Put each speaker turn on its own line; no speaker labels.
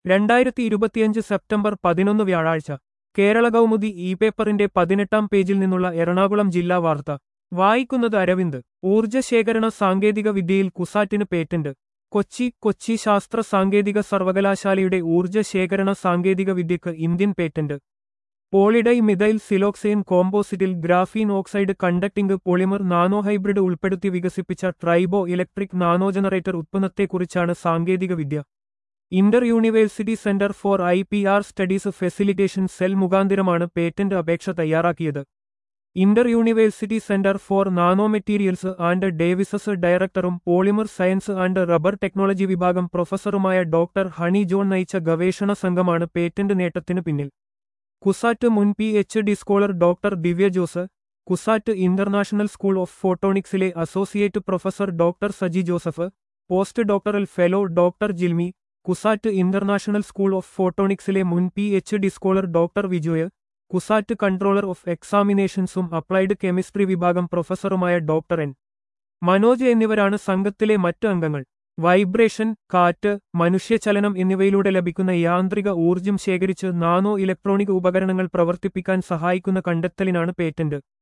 രണ്ടായിരത്തി ഇരുപത്തിയഞ്ച് സെപ്റ്റംബർ പതിനൊന്ന് വ്യാഴാഴ്ച കേരള കൗമുദി ഇ പേപ്പറിന്റെ പതിനെട്ടാം പേജിൽ നിന്നുള്ള എറണാകുളം ജില്ലാ വാർത്ത വായിക്കുന്നത് അരവിന്ദ് ഊർജ്ജശേഖരണ സാങ്കേതിക വിദ്യയിൽ കുസാറ്റിന് പേറ്റന്റ് കൊച്ചി കൊച്ചി ശാസ്ത്ര സാങ്കേതിക സർവകലാശാലയുടെ ഊർജ്ജശേഖരണ സാങ്കേതിക വിദ്യക്ക് Indian patent polydimethylsiloxane കോമ്പോസിറ്റിൽ graphene oxide conducting polymer nano hybrid ഉൾപ്പെടുത്തി വികസിപ്പിച്ച ട്രൈബോ ഇലക്ട്രിക് നാനോ ജനറേറ്റർ ഉത്പന്നത്തെക്കുറിച്ചാണ് സാങ്കേതിക വിദ്യ inter university centre for I P R studies facilitation cell മുഖാന്തിരമാണ് പേറ്റന്റ് അപേക്ഷ തയ്യാറാക്കിയത് inter university centre for nano materials and devices ഡയറക്ടറും polymer science and rubber technology വിഭാഗം പ്രൊഫസറുമായ ഡോക്ടർ ഹണി ജോൺ നയിച്ച ഗവേഷണ സംഘമാണ് പേറ്റന്റ് നേട്ടത്തിനു പിന്നിൽ കുസാറ്റ് മുൻ P H D scholar doctor Divya Jose CUSAT international school of ഫോട്ടോണിക്സിലെ associate professor doctor Saji Joseph post doctoral fellow doctor Jilmy CUSAT international school of ഫോട്ടോണിക്സിലെ മുൻ P H D scholar doctor Vijoy CUSAT controller of എക്സാമിനേഷൻസും applied chemistry വിഭാഗം പ്രൊഫസറുമായ ഡോക്ടർ എൻ മനോജ് എന്നിവരാണ് സംഘത്തിലെ മറ്റ് അംഗങ്ങൾ വൈബ്രേഷൻ കാറ്റ് മനുഷ്യചലനം എന്നിവയിലൂടെ ലഭിക്കുന്ന യാന്ത്രിക ഊർജ്ജം ശേഖരിച്ച് നാനോ ഇലക്ട്രോണിക് ഉപകരണങ്ങൾ പ്രവർത്തിപ്പിക്കാൻ സഹായിക്കുന്ന കണ്ടെത്തലിനാണ് പേറ്റന്റ്